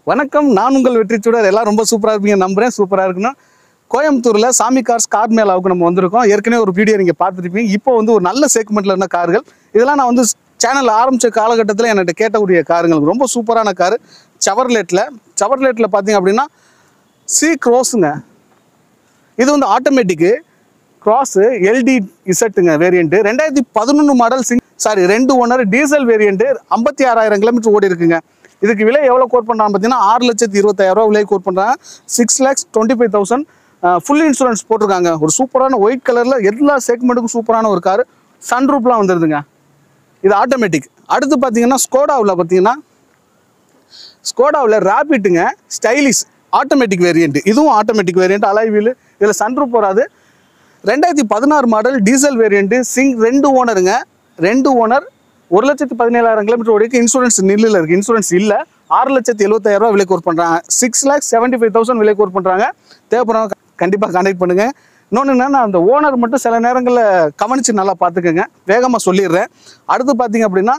வணக்கம் நான் உங்கள் வெற்றி சுடர் எல்லாம் ரொம்ப சூப்பராக இருப்பீங்க நம்புறேன் சூப்பராக இருக்கணும் கோயம்புத்தூரில் சாமி கார்ஸ் கார் மேலாவுக்கு நம்ம வந்திருக்கோம் ஏற்கனவே ஒரு வீடியோ நீங்கள் பார்த்துருப்பீங்க இப்போ வந்து ஒரு நல்ல செக்மெண்ட்டில் இருந்த கார்கள் இதெல்லாம் நான் வந்து சேனல் ஆரம்பித்த காலகட்டத்தில் என்கிட்ட கேட்கக்கூடிய காருங்கள் ரொம்ப சூப்பரான காரு சவர்லேட்டில் சவர்லேட்டில் பார்த்தீங்க அப்படின்னா சி க்ரோஸுங்க இது வந்து ஆட்டோமேட்டிக்கு கிராஸு எல்டி இசட்டுங்க வேரியண்ட்டு ரெண்டாயிரத்தி பதினொன்று மாடல் சிங் சாரி ரெண்டு ஓனர் டீசல் வேரியண்ட்டு ஐம்பத்தி ஆறாயிரம் கிலோமீட்டர் ஓடி இருக்குங்க இதுக்கு விலை எவ்வளோ கோட் பண்ணுறாங்க பார்த்தீங்கன்னா ஆறு லட்சத்தி இருபத்தாயிரம் ரூபா விலை கோட் பண்ணுறாங்க six lakhs twenty five thousand full insurance போட்டிருக்காங்க ஒரு சூப்பரான ஒயிட் கலரில் எல்லா செக்மெண்ட்டுக்கும் சூப்பரான ஒரு கார் சன்ரூப்லாம் வந்துடுதுங்க இது ஆட்டோமேட்டிக் அடுத்து பார்த்தீங்கன்னா ஸ்கோடாவில் பார்த்தீங்கன்னா ஸ்கோடாவில் ரேபிட்டுங்க ஸ்டைலிஷ் ஆட்டோமேட்டிக் வேரியண்ட் இதுவும் ஆட்டோமேட்டிக் வேரியண்ட் அலாய் வீல் இதில் சன்ரூப் வராது ரெண்டாயிரத்தி பதினாறு மாடல் டீசல் வேரியண்ட்டு சிங் ரெண்டு ஓனருங்க ரெண்டு ஓனர் ஒரு லட்சத்தி பதினேழாயிரம் கிலோமீட்டர் ஓடிக்கு இன்சூரன்ஸ் நில்லில் இருக்குது இன்சூரன்ஸ் இல்லை ஆறு லட்சத்தி எழுபத்தாயிரம் ரூபா விலை கோர் பண்ணுறாங்க six lakhs seventy five thousand விலை கோர் பண்ணுறாங்க தேவைப்படுறவங்க கண்டிப்பாக கான்டாக்ட் பண்ணுங்கள் இன்னொன்று என்னன்னா அந்த ஓனர் மட்டும் சில நேரங்களில் கவனித்து நல்லா பார்த்துக்கோங்க வேகமாக சொல்லிடுறேன் அடுத்து பார்த்தீங்க அப்படின்னா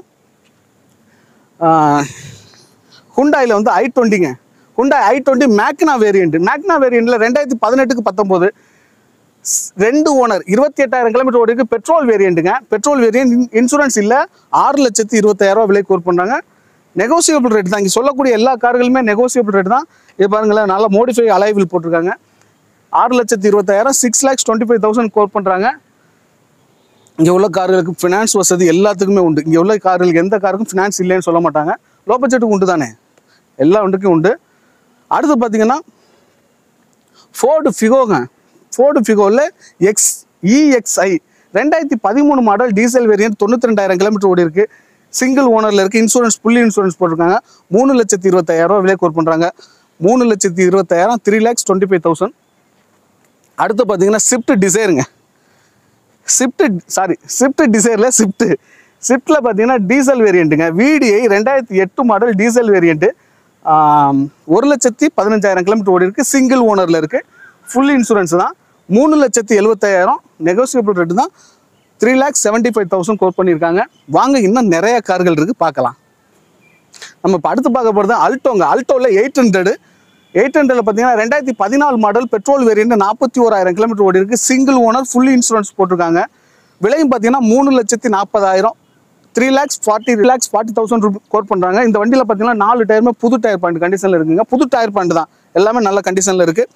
ஹுண்டாயில் வந்து ஐ டுவெண்ட்டிங்க Hyundai I twenty Magna variant Magna வேரியண்ட்டில் ரெண்டாயிரத்தி பதினெட்டுக்கு பத்தொம்போது ரெண்டு ஓனர் இருபத்தி எட்டாயிரம் கிலோமீட்டர் ஓடிக்கு பெட்ரோல் வேரியண்ட்டுங்க பெட்ரோல் வேரியண்ட் இன்சூரன்ஸ் இல்லை ஆறு லட்சத்தி இருபத்தாயிரம் ரூபா விலை கோர் பண்ணுறாங்க நெகோசியபிள் ரேட் தான் இங்கே சொல்லக்கூடிய எல்லா கார்களுமே நெகோசியபிள் ரேட் தான் இது பாருங்களேன் நல்லா மோடிஃபை அலைவில் போட்டிருக்காங்க ஆறு லட்சத்தி இருபத்தாயிரம் six lakhs twenty five thousand quote பண்ணுறாங்க இங்கே உள்ள கார்களுக்கு ஃபினான்ஸ் வசதி எல்லாத்துக்குமே உண்டு இங்கே உள்ள கார்களுக்கு எந்த காருக்கும் ஃபினான்ஸ் இல்லைன்னு சொல்ல மாட்டாங்க லோ பட்ஜெட்டுக்கு உண்டு தானே எல்லா வண்டிக்கும் உண்டு அடுத்து பார்த்தீங்கன்னா ஃபோர்டு ஃபிகோங்க ஃபோர்டு ஃபிகோவில் எக்ஸ் இஎக்ஸ்ஐ ரெண்டாயிரத்தி பதிமூணு மாடல் டீசல் வேரியன்ட் தொண்ணூற்றி ரெண்டாயிரம் கிலோமீட்டர் ஓடி இருக்கு சிங்கிள் ஓனரில் இருக்குது இன்சூரன்ஸ் புள்ளி இன்சூரன்ஸ் போட்டிருக்காங்க மூணு லட்சத்தி இருபத்தாயிரம் ரூபா விலை கோர் பண்ணுறாங்க மூணு லட்சத்தி இருபத்தாயிரம் three lakhs twenty five thousand அடுத்து பார்த்தீங்கன்னா ஸ்விஃப்ட் டிசைருங்க ஸ்விஃப்ட் சாரி ஸ்விஃப்ட் டிசைரில் ஸ்விஃப்ட் ஸ்விஃப்ட்டில் பார்த்தீங்கன்னா டீசல் வேரியண்ட்டுங்க விடிஐ ரெண்டாயிரத்தி எட்டு மாடல் டீசல் வேரியண்ட்டு ஒரு லட்சத்தி பதினஞ்சாயிரம் கிலோமீட்டர் ஓடி இருக்குது சிங்கிள் ஓனரில் இருக்குது ஃபுல் இன்சூரன்ஸ் தான் மூணு லட்சத்தி எழுபத்தாயிரம் நெகோசியபிள் ரேட்டு தான் three lakhs seventy five thousand quote பண்ணியிருக்காங்க வாங்க இன்னும் நிறைய கார்கள் இருக்குது பார்க்கலாம் நம்ம இப்போ அடுத்து பார்க்க போகிறது அல்டோங்க அல்டோவில் எயிட் ஹண்ட்ரடு எயிட் ஹண்ட்ரட்ல பார்த்தீங்கன்னா ரெண்டாயிரத்தி பதினாலு மாடல் பெட்ரோல் வேரியண்ட் நாற்பத்தி ஓராயிரம் கிலோமீட்டர் ஓடி இருக்கு சிங்கிள் ஓனர் ஃபுல் இன்சூரன்ஸ் போட்டிருக்காங்க விலையும் பார்த்தீங்கன்னா மூணு லட்சத்தி நாற்பதாயிரம் three lakhs forty lakhs forty thousand rupee quote பண்ணுறாங்க இந்த வண்டியில் பார்த்தீங்கன்னா நாலு டயருமே புது டயர் பாயிண்ட் கண்டிஷனில் இருக்குங்க புது டயர் பாயிண்ட் தான் எல்லாமே நல்ல கண்டிஷனில் இருக்குது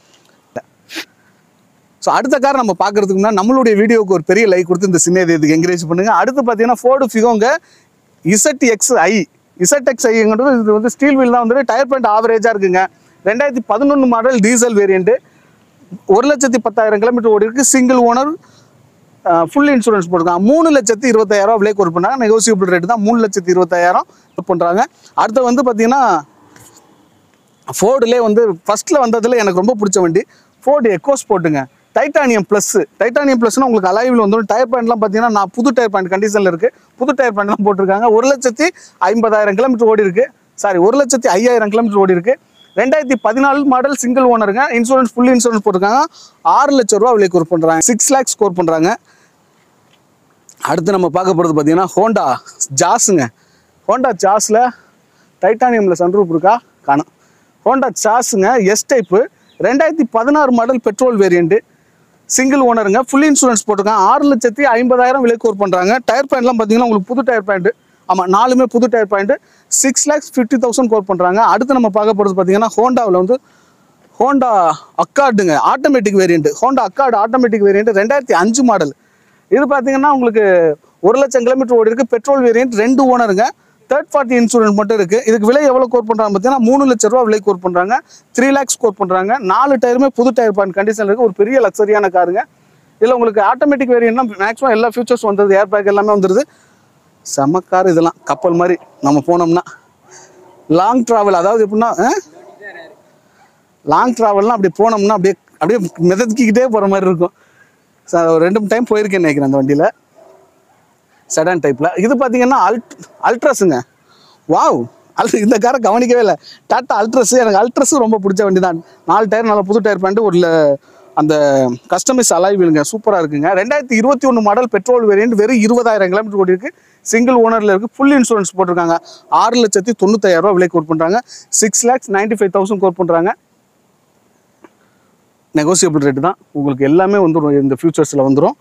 ஸோ அடுத்த கார் நம்ம பார்க்கறதுக்கு முன்னாடி நம்மளுடைய வீடியோவுக்கு ஒரு பெரிய லைக் கொடுத்து இந்த சின்ன இதுக்கு என்கரேஜ் பண்ணுங்க அடுத்து பார்த்தீங்கன்னா ஃபோர்டு ஃபிகோங்க Z X I Z X ஐங்கிறது இது வந்து ஸ்டீல் வீல் தான் வந்துட்டு டயர் பாயிண்ட் ஆவரேஜாக இருக்குங்க ரெண்டாயிரத்தி பதினொன்று மாடல் டீசல் வேரியண்ட்டு ஒரு லட்சத்தி பத்தாயிரம் கிலோமீட்டர் ஓடி இருக்கு சிங்கிள் ஓனர் ஃபுல் இன்சூரன்ஸ் போட்டிருக்காங்க மூணு லட்சத்தி இருபத்தாயிரம் விலை கோர் பண்ணாங்க நெகோசியபிள் ரேட் தான் மூணு லட்சத்தி இருபத்தாயிரம் பண்ணுறாங்க அடுத்து வந்து பார்த்தீங்கன்னா ஃபோர்டுலே வந்து ஃபர்ஸ்ட்டில் வந்ததில் எனக்கு ரொம்ப பிடிச்ச வண்டி ஃபோர்டு எக்கோஸ் போட்டுங்க டைட்டானியம் ப்ளஸ் டைட்டானியம் ப்ளஸ்னா உங்களுக்கு அலைவில் வந்துடும் டயர் பாயிண்ட்லாம் பார்த்தீங்கன்னா நான் புது டயர் பாயிண்ட் கண்டிஷனில் இருக்குது புது டயர் பாயிண்ட்லாம் போட்டிருக்காங்க ஒரு லட்சத்தி ஐம்பதாயிரம் கிலோமீட்டர் ஓடி இருக்கு சாரி ஒரு லட்சத்தி ஐயாயிரம் கிலோமீட்டர் ஓடி இருக்கு ரெண்டாயிரத்தி பதினாலு மாடல் சிங்கிள் ஓனருங்க இன்சூரன்ஸ் ஃபுல் இன்சூரன்ஸ் போட்டிருக்காங்க ஆறு லட்ச ரூபா விலை கோர் பண்ணுறாங்க சிக்ஸ் லேக்ஸ் ஸ்கோர் பண்ணுறாங்க அடுத்து நம்ம பார்க்க போகிறது பார்த்தீங்கன்னா ஹோண்டா ஜாஸுங்க ஹோண்டா ஜாஸில் டைட்டானியமில் சன்ரூப் இருக்கா காணும் ஹோண்டா ஜாஸுங்க எஸ் டைப்பு ரெண்டாயிரத்தி பதினாறு மாடல் பெட்ரோல் வேரியண்ட்டு சிங்கிள் ஓனருங்க ஃபுல் இன்சூரன்ஸ் போட்டிருக்காங்க ஆறு லட்சத்தி ஐம்பதாயிரம் விலை கோர் பண்ணுறாங்க டயர் பாயிண்ட்லாம் பார்த்தீங்கன்னா உங்களுக்கு புது டயர் பாயிண்ட் ஆமாம் நாலுமே புது tyre point six lakhs fifty thousand quote பண்ணுறாங்க அடுத்து நம்ம பார்க்க போகிறது பார்த்தீங்கன்னா ஹோண்டாவில் வந்து ஹோண்டா அக்கார்டுங்க automatic variant Honda Accord automatic variant ரெண்டாயிரத்தி அஞ்சு மாடல் இது பார்த்தீங்கன்னா உங்களுக்கு ஒரு லட்சம் கிலோமீட்டர் ஓடி இருக்கு பெட்ரோல் வேரியண்ட் ரெண்டு ஓனருங்க தேர்ட் பார்ட்டி இன்சூரன்ஸ் மட்டும் இருக்குது இதுக்கு விலை எவ்வளோ கோர் பண்ணுறாங்க பார்த்தீங்கன்னா மூணு லட்ச ரூபா விலை கோர் பண்ணுறாங்க த்ரீ லேக்ஸ் கோர் பண்ணுறாங்க நாலு டயருமே புது டயர் பாயிண்ட் கண்டிஷனில் இருக்குது ஒரு பெரிய லக்ஸரியான காருங்க இதில் உங்களுக்கு ஆட்டோமேட்டிக் வேரியண்ட்னா மேக்ஸிமம் எல்லா ஃபியூச்சர்ஸ் வந்தது ஏர் பேக் எல்லாமே வந்துடுது செம்ம கார் இதெல்லாம் கப்பல் மாதிரி நம்ம போனோம்னா லாங் ட்ராவல் அதாவது எப்படின்னா லாங் ட்ராவல்லாம் அப்படி போனோம்னா அப்படியே அப்படியே மிதக்கிக்கிட்டே போகிற மாதிரி இருக்கும் ச- ஒரு ரெண்டு மூணு டைம் போயிருக்கேன் நினைக்கிறேன் அந்த வண்டியில் செடான் டைப்பில் இது பார்த்தீங்கன்னா அல்ட் அல்ட்ரஸுங்க வாவ் அல் இந்த காரை கவனிக்கவே இல்லை டாட்டா அல்ட்ரஸ் எனக்கு அல்ட்ரஸ் ரொம்ப பிடிச்ச வண்டி தான் நாலு டயர் நல்லா புது டயர் பண்ணிட்டு ஒரு ல- அந்த கஸ்டமைஸ் அலாய் வீலுங்க சூப்பராக இருக்குங்க ரெண்டாயிரத்தி இருபத்தி ஒன்று மாடல் பெட்ரோல் வேரியண்ட் வெறும் இருபதாயிரம் கிலோமீட்டர் ஓடி இருக்கு சிங்கிள் ஓனரில் இருக்குது ஃபுல் இன்சூரன்ஸ் போட்டிருக்காங்க ஆறு லட்சத்தி தொண்ணூத்தாயிரம் ரூபா விலை கோட் பண்ணுறாங்க six lakhs ninety five thousand quote பண்ணுறாங்க நெகோசியபிள் ரேட்டு தான் உங்களுக்கு எல்லாமே வந்துடும் இந்த ஃபியூச்சர்ஸில் வந்துடும்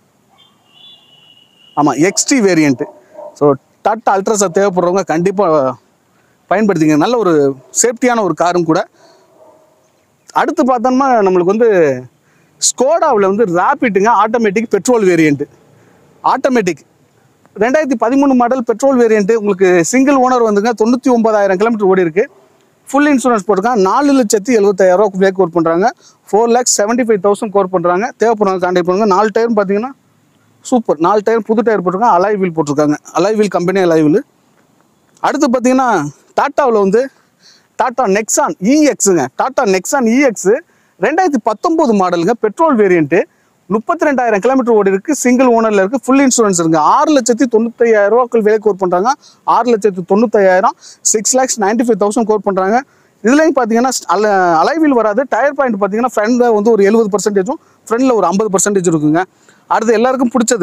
ஆமாம் எக்ஸ்டி வேரியண்ட்டு ஸோ டாட்டா அல்ட்ராஸா தேவைப்படுறவங்க கண்டிப்பாக பயன்படுத்திங்க நல்ல ஒரு சேஃப்டியான ஒரு காரும் கூட அடுத்து பார்த்தோம்னா நம்மளுக்கு வந்து ஸ்கோடாவில் வந்து ரேபிட்டுங்க ஆட்டோமேட்டிக் பெட்ரோல் வேரியண்ட்டு ஆட்டோமேட்டிக் ரெண்டாயிரத்தி பதிமூணு மாடல் பெட்ரோல் வேரியண்ட்டு உங்களுக்கு சிங்கிள் ஓனர் வந்துங்க தொண்ணூற்றி ஒன்பதாயிரம் கிலோமீட்டர் ஓடி இருக்கு ஃபுல் இன்சூரன்ஸ் போட்டிருக்காங்க நாலு லட்சத்தி எழுபத்தாயிரம் ரூபா வேக் கோர் பண்ணுறாங்க four lakhs seventy five thousand quote பண்ணுறாங்க தேவைப்படுறாங்க கான்டாக்ட் பண்ணுங்க நாலு டயரும் பார்த்தீங்கன்னா சூப்பர் நாலு டயர் புது டயர் போட்டிருக்காங்க அலாய் வீல் போட்டிருக்காங்க alloy wheel company alloy wheel அடுத்து பார்த்தீங்கன்னா டாட்டாவில் வந்து டாட்டா நெக்ஸான் இஎக்ஸுங்க டாட்டா நெக்ஸான் இஎக்ஸ் ரெண்டாயிரத்தி பத்தொம்போது மாடலுங்க பெட்ரோல் வேரியண்ட்டு முப்பத்தி ரெண்டாயிரம் கிலோமீட்டர் ஓடி இருக்கு சிங்கிள் ஓனரில் இருக்குது ஃபுல் இன்சூரன்ஸ் இருக்குது ஆறு லட்சத்தி தொண்ணூத்தையாயிரம் ரூபாய்க்கு விலை கோர் பண்ணுறாங்க ஆறு லட்சத்தி தொண்ணூத்தையாயிரம் six lakhs ninety five thousand quote பண்ணுறாங்க இதுலேயும் பார்த்தீங்கன்னா அல அலைவில் வராது டயர் பாயிண்ட் பார்த்தீங்கன்னா ஃப்ரண்டில் வந்து ஒரு எழுபது பர்சன்டேஜும் ஃப்ரண்டில் ஒரு ஐம்பது பர்சன்டேஜ் இருக்குங்க அடுத்து எல்லாருக்கும் பிடிச்சது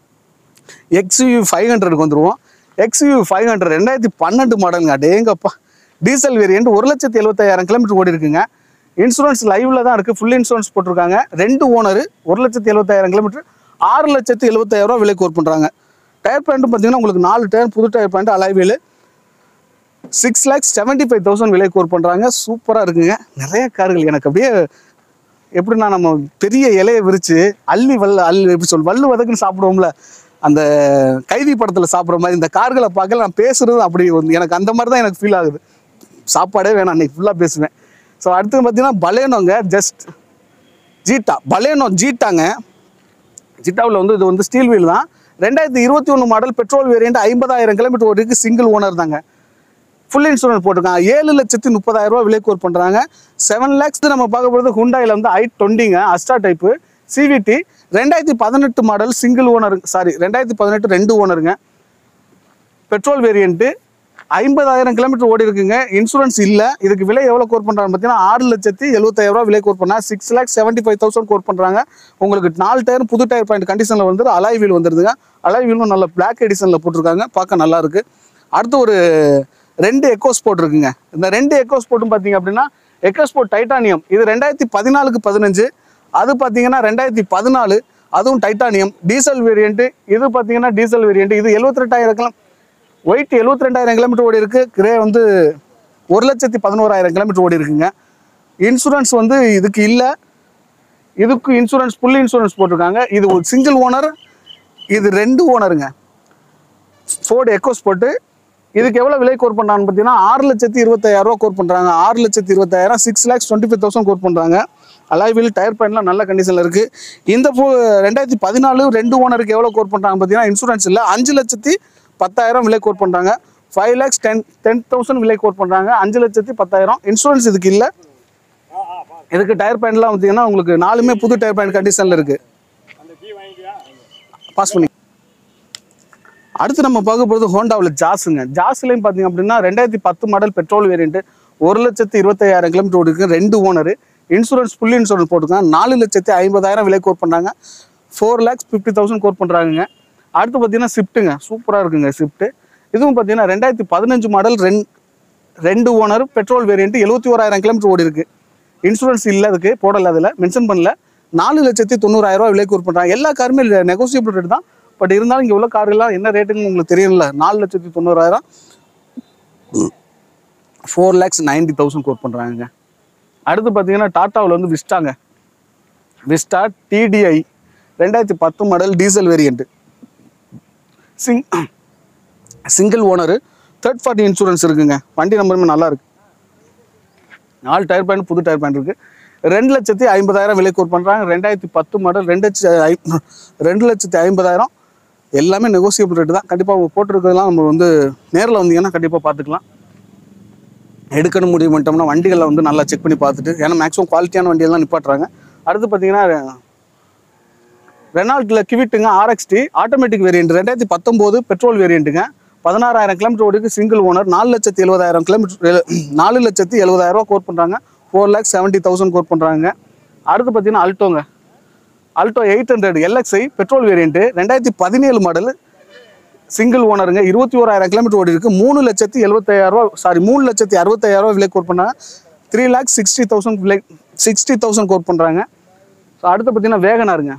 எக்ஸ்யூ ஃபைவ் ஹண்ட்ரடுக்கு வந்துருவோம் எக்ஸ்யூ ஃபைவ் ஹண்ட்ரட் ரெண்டாயிரத்தி பன்னெண்டு மாடலுங்க அடேங்கப்பா டீசல் வேரியண்ட் ஒரு லட்சத்தி எழுபத்தாயிரம் கிலோமீட்டர் ஓடி இருக்குங்க இன்சூரன்ஸ் லைவ்ல தான் இருக்குது ஃபுல் இன்சூரன்ஸ் போட்டிருக்காங்க ரெண்டு ஓனர் ஒரு லட்சத்தி எழுபத்தாயிரம் கிலோமீட்டர் ஆறு லட்சத்தி எழுபத்தாயிரம் ரூபா விலை கோர் பண்ணுறாங்க டயர் பாயிண்ட்டும் பார்த்தீங்கன்னா உங்களுக்கு நாலு டயர் புது டயர் பாயிண்ட் அலைவேலு six lakhs seventy five thousand விலை கோர் பண்ணுறாங்க சூப்பராக இருக்குங்க நிறைய கார்கள் எனக்கு அப்படியே எப்படின்னா நம்ம பெரிய இலையை விரிச்சு அள்ளி வல்ல அள்ளி எப்படி சொல் வல்லு வதக்குன்னு சாப்பிடுவோம்ல அந்த கைதி படத்தில் சாப்பிட்ற மாதிரி இந்த கார்களை பார்க்கல நான் பேசுறது அப்படி வந்து எனக்கு அந்த மாதிரி தான் எனக்கு ஃபீல் ஆகுது சாப்பாடே வேணாம் அன்னைக்கு ஃபுல்லாக பேசுவேன் ஸோ அடுத்து பார்த்தீங்கன்னா பலேனோங்க ஜஸ்ட் ஜீட்டா பலேனோ ஜீட்டாங்க ஜிட்டாவில் வந்து இது வந்து ஸ்டீல் வீல் தான் ரெண்டாயிரத்தி இருபத்தி ஒன்று மாடல் பெட்ரோல் வேரியண்ட் ஐம்பதாயிரம் கிலோமீட்டர் ஓடிக்கு சிங்கிள் ஓனர் தாங்க ஃபுல் இன்சூரன்ஸ் போட்டிருக்காங்க ஏழு லட்சத்தி முப்பதாயிரம் ரூபா விலை கோர் பண்ணுறாங்க செவன் லேக்ஸ் நம்ம பார்க்க போகிறது ஹுண்டாயில் வந்து ஐ டுவெண்ட்டிங்க அஸ்டா டைப்பு சிவிடி ரெண்டாயிரத்தி பதினெட்டு மாடல் சிங்கிள் ஓனர் சாரி ரெண்டாயிரத்தி பதினெட்டு ரெண்டு ஓனருங்க பெட்ரோல் வேரியண்ட்டு ஐம்பதாயிரம் கிலோமீட்டர் ஓடி இருக்குங்க இன்சூரன்ஸ் இல்லை இதுக்கு விலை எவ்வளோ கோர் பண்ணுறாங்க பார்த்தீங்கன்னா ஆறு லட்சத்தி எழுபத்தாயிரம் ரூபா விலை கோர் பண்ணால் six lakh seventy five thousand quote பண்ணுறாங்க உங்களுக்கு நாலு டயர் புது டயர் பாயிண்ட் கண்டிஷனில் வந்து அலாய் வீல் வந்துருதுங்க அலாய் வீலும் நல்ல பிளாக் எடிஷனில் போட்டிருக்காங்க பார்க்க நல்லா இருக்கு அடுத்து ஒரு ரெண்டு எக்கோ ஸ்போர்ட் இருக்குங்க இந்த ரெண்டு எக்கோ ஸ்போர்ட்டும் பார்த்தீங்க அப்படின்னா எக்கோ ஸ்போர்ட் டைட்டானியம் இது ரெண்டாயிரத்தி பதினாலுக்கு பதினஞ்சு அது பார்த்தீங்கன்னா ரெண்டாயிரத்தி பதினாலு அதுவும் டைட்டானியம் டீசல் வேரியண்ட்டு இது பார்த்தீங்கன்னா டீசல் வேரியண்ட் இது எழுபத்தி ரெண்டாயிரம் ஒயிட் எழுபத்தி ரெண்டாயிரம் கிலோமீட்டர் ஓடி இருக்கு கிரே வந்து ஒரு லட்சத்தி பதினோராயிரம் கிலோமீட்டர் ஓடி இருக்குங்க இன்சூரன்ஸ் வந்து இதுக்கு இல்லை இதுக்கு இன்சூரன்ஸ் ஃபுல் இன்சூரன்ஸ் போட்டிருக்காங்க இது ஒரு சிங்கிள் ஓனர் இது ரெண்டு ஓனருங்க ஃபோர்டு எக்கோஸ் போட்டு இதுக்கு எவ்வளோ விலை கோர் பண்ணுறான்னு பார்த்தீங்கன்னா ஆறு லட்சத்தி இருபத்தாயிரம் ரூபா கோர் பண்ணுறாங்க ஆறு லட்சத்தி இருபத்தாயிரம் six lakhs twenty five thousand quote பண்ணுறாங்க அலாய் வீல் டயர் பாயிண்ட்லாம் நல்ல கண்டிஷனில் இருக்குது இந்த ஃபோ ரெண்டாயிரத்தி பதினாலு ரெண்டு ஓனருக்கு எவ்வளோ கோர் பண்ணுறாங்க பார்த்தீங்கன்னா இன்சூரன்ஸ் இல்லை அஞ்சு லட்சத்தி பத்தாயிரம் விலை கோர் பண்ணுறாங்க five lakhs ten ten thousand விலை கோர் பண்ணுறாங்க அஞ்சு லட்சத்தி பத்தாயிரம் இன்சூரன்ஸ் இதுக்கு இல்லை இதுக்கு டயர் பாயிண்ட்லாம் பார்த்தீங்கன்னா உங்களுக்கு நாலுமே புது டயர் பாயிண்ட் கண்டிஷனில் இருக்குது பாஸ் பண்ணி அடுத்து நம்ம பார்க்க போகிறது ஹோண்டாவில் ஜாஸுங்க ஜாஸ்லையும் பார்த்தீங்க அப்படின்னா ரெண்டாயிரத்தி பத்து மாடல் பெட்ரோல் வேரியண்ட்டு ஒரு லட்சத்தி இருபத்தையாயிரம் கிலோமீட்டர் ஓடிருக்கு ரெண்டு ஓனர் இன்சூரன்ஸ் ஃபுல் இன்சூரன்ஸ் போட்டிருக்காங்க நாலு லட்சத்தி ஐம்பதாயிரம் விலை கோர் பண்ணுறாங்க four lakhs fifty thousand quote பண்ணுறாங்க அடுத்து பார்த்தீங்கன்னா ஸ்விஃப்ட்டுங்க சூப்பராக இருக்குங்க ஸ்விஃப்ட்டு இதுவும் பார்த்தீங்கன்னா ரெண்டாயிரத்தி பதினஞ்சு மாடல் ரெண்டு ரெண்டு ஓனர் பெட்ரோல் வேரியண்ட் எழுபத்தி ஓராயிரம் கிலோமீட்டர் ஓடி இருக்கு இன்சூரன்ஸ் இல்லை அதுக்கு போடல அதில் மென்ஷன் பண்ணல நாலு லட்சத்தி தொண்ணூறாயிரம் ரூபாய் விலை கூர் பண்ணுறாங்க எல்லா காருமே நெகோசியபிள் ரேட் தான் பட் இருந்தாலும் இங்கே உள்ள கார்கள்லாம் என்ன ரேட்டுன்னு உங்களுக்கு தெரியல நாலு லட்சத்தி தொண்ணூறாயிரம் four lakhs ninety thousand quote பண்ணுறாங்க அடுத்து பார்த்தீங்கன்னா டாட்டாவில் வந்து விஸ்டாங்க விஸ்டா டிடிஐ ரெண்டாயிரத்தி பத்து மாடல் டீசல் வேரியண்ட்டு சிங் single owner third party insurance இருக்குங்க வண்டி நம்பருமே நல்லா இருக்கு நாலு டயர் பேண்ட் புது டயர் பேண்ட் இருக்கு ரெண்டு லட்சத்தி ஐம்பதாயிரம் விலை கோர் பண்ணுறாங்க ரெண்டாயிரத்தி பத்து மாடல் ரெண்டு லட்சத்தி ஐ- ரெண்டு லட்சத்தி ஐம்பதாயிரம் எல்லாமே நெகோசியபிள் ரேட்டு தான் கண்டிப்பாக அவங்க போட்டிருக்கிறதெல்லாம் நம்ம வந்து நேரில் வந்தீங்கன்னா கண்டிப்பாக பார்த்துக்கலாம் எடுக்கணும் முடிவு பண்ணிட்டோம்னா வண்டிகளை வந்து நல்லா செக் பண்ணி பார்த்துட்டு ஏன்னா மேக்ஸிமம் குவாலிட்டியான வண்டியெல்லாம் நிப்பாட்டுறாங்க அடுத்து பார்த்தீங்கன்னா ரெனால்ட்டில் கிவிட்டுங்க ஆர்எக்ஸ்டி ஆட்டோமேட்டிக் வேரியண்ட் ரெண்டாயிரத்தி பத்தொம்போது பெட்ரோல் வேரியண்ட்டுங்க பதினாறாயிரம் கிலோமீட்டர் ஓடிக்கு சிங்கிள் ஓனர் நாலு லட்சத்தி எழுபதாயிரம் கிலோமீட்டர் நாலு லட்சத்தி எழுபதாயிரம் ரூபா கோட் பண்ணுறாங்க four lakhs seventy thousand quote பண்ணுறாங்க அடுத்து பார்த்தீங்கன்னா அல்டோங்க Alto eight hundred LXI petrol variant ரெண்டாயிரத்தி பதினேழு மாடல் சிங்கிள் ஓனருங்க இருபத்தி ஓராயிரம் கிலோமீட்டர் ஓடி இருக்கு மூணு லட்சத்தி எழுபத்தாயிரம் ரூபா சாரி மூணு லட்சத்தி அறுபத்தாயிரம் ரூபா விலை கோட் பண்ணாங்க த்ரீ லேக் சிக்ஸ்டி தௌசண்ட் விலை சிக்ஸ்டி தௌசண்ட் கோட் பண்ணுறாங்க ஸோ அடுத்து பார்த்தீங்கன்னா வேகனாருங்க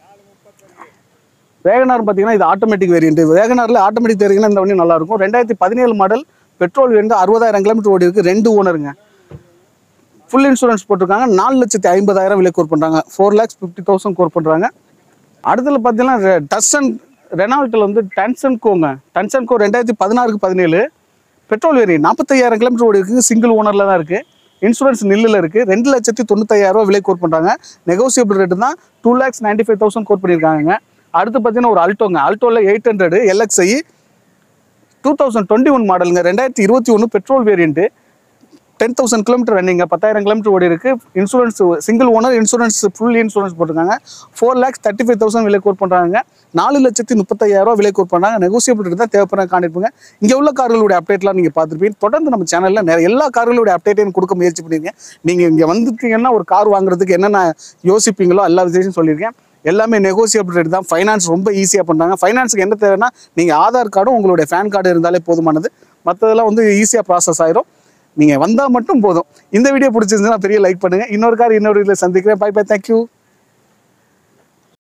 வேகனார் பார்த்தீங்கன்னா இது ஆட்டோமேட்டிக் வேரியன்ட் வேகனாரில் ஆட்டோமேட்டிக் வேரியன்ட் இந்த வண்டி நல்லா இருக்கும் ரெண்டாயிரத்தி பதினேழு மாடல் பெட்ரோல் வேண்டு அறுபதாயிரம் கிலோமீட்டர் ஓடி இருக்கு ரெண்டு ஓனருங்க ஃபுல் இன்சூரன்ஸ் போட்டிருக்காங்க நாலு லட்சத்தி ஐம்பதாயிரம் விலை கோர் பண்ணுறாங்க four lakhs fifty thousand quote பண்ணுறாங்க அடுத்தது பார்த்தீங்கன்னா டஸ்டன் ரெனால்ட்டில் வந்து டன்சன் கோங்க டன்சன் கோ ரெண்டாயிரத்தி பதினாறுக்கு பதினேழு பெட்ரோல் வேரி நாற்பத்தையாயிரம் கிலோமீட்டர் ஓடி இருக்குது சிங்கிள் ஓனரில் தான் இருக்குது இன்சூரன்ஸ் நில்லில் இருக்குது ரெண்டு லட்சத்தி தொண்ணூத்தாயிரம் ரூபா விலை கோட் பண்ணுறாங்க நெகோசியபிள் ரேட்டு தான் two lakhs ninety five thousand quote பண்ணியிருக்காங்க அடுத்து பார்த்தீங்கன்னா ஒரு அல்டோங்க அல்டோவில் eight hundred LXI two thousand twenty one மாடலுங்க ரெண்டாயிரத்தி இருபத்தி ஒன்று petrol variant ten thousand kilometre ரன்னிங்க பத்தாயிரம் கிலோமீட்டர் ஓடி இருக்கு insurance single owner insurance full insurance போட்டிருக்காங்க four lakhs thirty five thousand விலை கோட் பண்ணுறாங்க நாலு லட்சத்தி முப்பத்தாயிரம் ரூபா விலை கோட் பண்ணுறாங்க நெகோசியபிள் தான் தேவைப்படுற காணிருப்பீங்க இங்கே உள்ள கார்களுடைய அப்டேட்லாம் நீங்கள் பார்த்துருப்பீங்க தொடர்ந்து நம்ம சேனலில் நிறைய எல்லா கார்களுடைய அப்டேட்டையும் கொடுக்க முயற்சி பண்ணியிருக்கேன் நீங்கள் இங்கே வந்துட்டீங்கன்னா ஒரு கார் வாங்குறதுக்கு என்னென்ன யோசிப்பீங்களோ எல்லா விஷயத்தையும் சொல்லியிருக்கேன் எல்லாமே நெகோசியபிள் ரேட் தான் ஃபைனான்ஸ் ரொம்ப ஈஸியாக பண்ணுறாங்க ஃபைனான்ஸுக்கு என்ன தேவைன்னா நீங்கள் ஆதார் கார்டும் உங்களுடைய பேன் கார்டு இருந்தாலே போதுமானது மற்றதெல்லாம் வந்து ஈஸியாக ப்ராசஸ் ஆயிரும் நீங்கள் வந்தால் மட்டும் போதும் இந்த வீடியோ பிடிச்சிருந்துச்சுன்னா பெரிய லைக் பண்ணுங்கள் இன்னொரு கார் இன்னொரு வீடியோவில் சந்திக்கிறேன் பை பை தேங்க்யூ